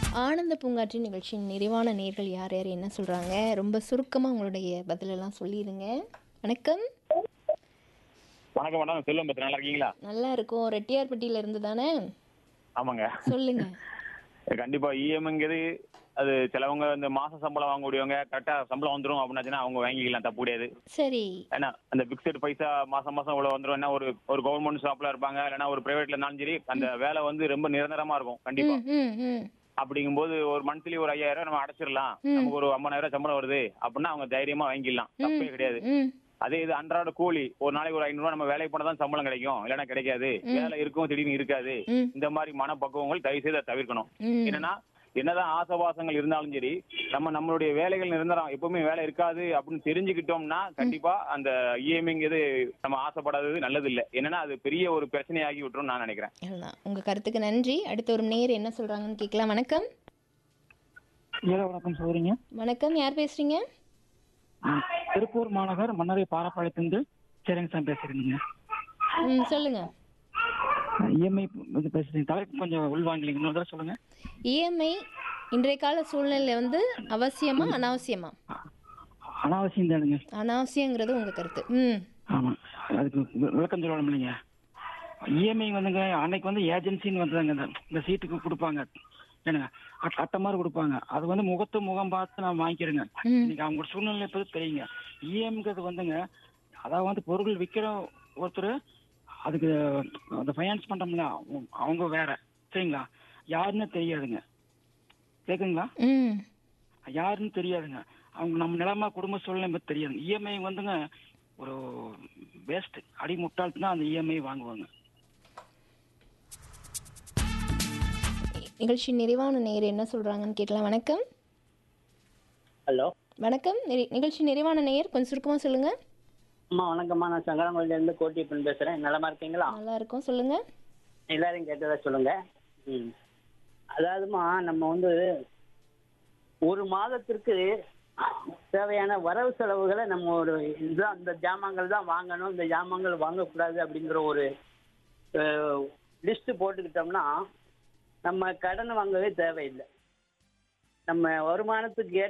ஆனந்த பூங்காற்றி நிகழ்ச்சியின் நிறைவான நேர்கள் யார் யார் என்ன சொல்கிறாங்க ரொம்ப சுருக்கமாக உங்களுடைய பதிலெல்லாம் சொல்லிடுங்க வணக்கம் வணக்கம் மேடம் செல்வம் பத்து நல்லா இருக்கீங்களா நல்லா இருக்கும் ரெட்டியார்பட்டியில இருந்து தானே ஆமாங்க சொல்லுங்க கண்டிப்பா இஎம்ங்கிறது அது சிலவங்க இந்த மாச சம்பளம் வாங்கக்கூடியவங்க கரெக்டா சம்பளம் வந்துரும் அப்படின்னாச்சுன்னா அவங்க வாங்கிக்கலாம் தப்பு கிடையாது சரி ஏன்னா அந்த பிக்சட் பைசா மாசம் மாசம் இவ்வளவு வந்துரும் என்ன ஒரு ஒரு கவர்மெண்ட் ஷாப்ல இருப்பாங்க இல்லைன்னா ஒரு பிரைவேட்ல இருந்தாலும் சரி அந்த வேலை வந்து ரொம்ப நிரந்தரமா இருக்கும் கண்டிப்பா ம் ம் ம் அப்படிங்கும்போது ஒரு மந்த்லி ஒரு ஐயாயிரம் நம்ம அடைச்சிடலாம் நமக்கு ஒரு ஐம்பதாயிரம் சம்பளம் வருது அப்படின்னா அவங்க தைரியமா வாங்கிடலாம் தப்பே கிடையாது ம் அதே இது அன்றாட கூலி ஒரு நாளைக்கு ஒரு ஐநூறு ரூபா நம்ம வேலைக்கு போனா தான் சம்பளம் கிடைக்கும் இல்லைன்னா கிடைக்காது வேலை இருக்கும் திடீர்னு இருக்காது ம். இந்த மாதிரி மனப்பக்குவங்கள் தயவு செய்து அதை தவிர்க்கணும் ம். என்னன்னா என்னதான் ஆசவாசங்கள் இருந்தாலும் சரி நம்ம நம்மளுடைய வேலைகள் நிரந்தரம் எப்பவுமே வேலை இருக்காது அப்படின்னு தெரிஞ்சுக்கிட்டோம்னா கண்டிப்பா அந்த இஎம்ஐங்கிறது நம்ம ஆசைப்படாதது நல்லது இல்லை என்னன்னா அது பெரிய ஒரு பிரச்சனையாகி விட்டுரும் நான் நினைக்கிறேன் அதுதான் உங்கள் கருத்துக்கு நன்றி அடுத்த ஒரு நேர் என்ன சொல்கிறாங்கன்னு கேட்கலாம் வணக்கம் ஏழை வணக்கம் சௌரிங்க வணக்கம் யார் பேசுகிறீங்க திருப்பூர் மாநகர் மன்னரை பாரப்பாளையத்திலிருந்து சேரங்கசாமி பேசுறீங்க ம் சொல்லுங்கள் இஎம்ஐ வந்து பேசுறீங்க தலைப்பு கொஞ்சம் உள்வாங்கலீங்க இன்னொரு தடவை சொல்லுங்க இஎம்ஐ இன்றைய கால சூழ்நிலை வந்து அவசியமா அனாவசியமா அனாவசியம் தானுங்க அனாவசியங்கிறது உங்கள் கருத்து ம் ஆமா அதுக்கு வி- விளக்கம் சொல்லணும் இல்லைங்க இஎம்ஐ வந்துங்க அன்னைக்கு வந்து ஏஜென்சின்னு வந்தாங்க இந்த இந்த சீட்டுக்கு கொடுப்பாங்க என்னங்க அட்ட- அட்டை மாதிரி கொடுப்பாங்க அது வந்து முகத்து முகம் பார்த்து நான் வாங்கிக்கிறேங்க ம். இன்னைக்கு அவங்க சூழ்நிலை எப்படி தெரியுங்க இஎம்ங்கிறது வந்துங்க அதாவது வந்து பொருள் விற்கிற ஒருத்தர் அதுக்கு அந்த ஃபைனான்ஸ் பண்றோம்ல அவங்க- அவங்க வேற சரிங்களா யாருன்னு தெரியாதுங்க கேக்குங்களா ம் யாருன்னு தெரியாதுங்க அவங்க நம்ம நிலைமை குடும்ப சூழ்நிலை பத்தி தெரியாதுங்க இஎம்ஐ வந்துங்க ஒரு வேஸ்ட் அடி முட்டாள்னா அந்த இஎம்ஐ வாங்குவாங்க நிகழ்ச்சி நிறைவான நேர் என்ன சொல்கிறாங்கன்னு கேட்கலாம் வணக்கம் ஹலோ வணக்கம் நிறை- நிகழ்ச்சி நிறைவான நேர் கொஞ்சம் சுருக்கமாக சொல்லுங்கள் அம்மா வணக்கம்மா நான் சங்கரங்கோயிலேருந்து கோட்டிப்பன் பேசுகிறேன் நலமா இருக்கீங்களா நல்லா இருக்கும் சொல்லுங்கள் எல்லாரும் கேட்டதா சொல்லுங்க ம் அதாவதுமா நம்ம வந்து ஒரு மாதத்திற்கு தேவையான வரவு செலவுகளை நம்ம ஒரு இதுதான் இந்த ஜாமான்கள் தான் வாங்கணும் இந்த ஜாமான்கள் வாங்கக்கூடாது அப்படிங்கிற ஒரு லிஸ்ட் போட்டுக்கிட்டோம்னா நம்ம கடன் வாங்கவே தேவையில்லை நம்ம வருமானத்துக்கு ஏற்ற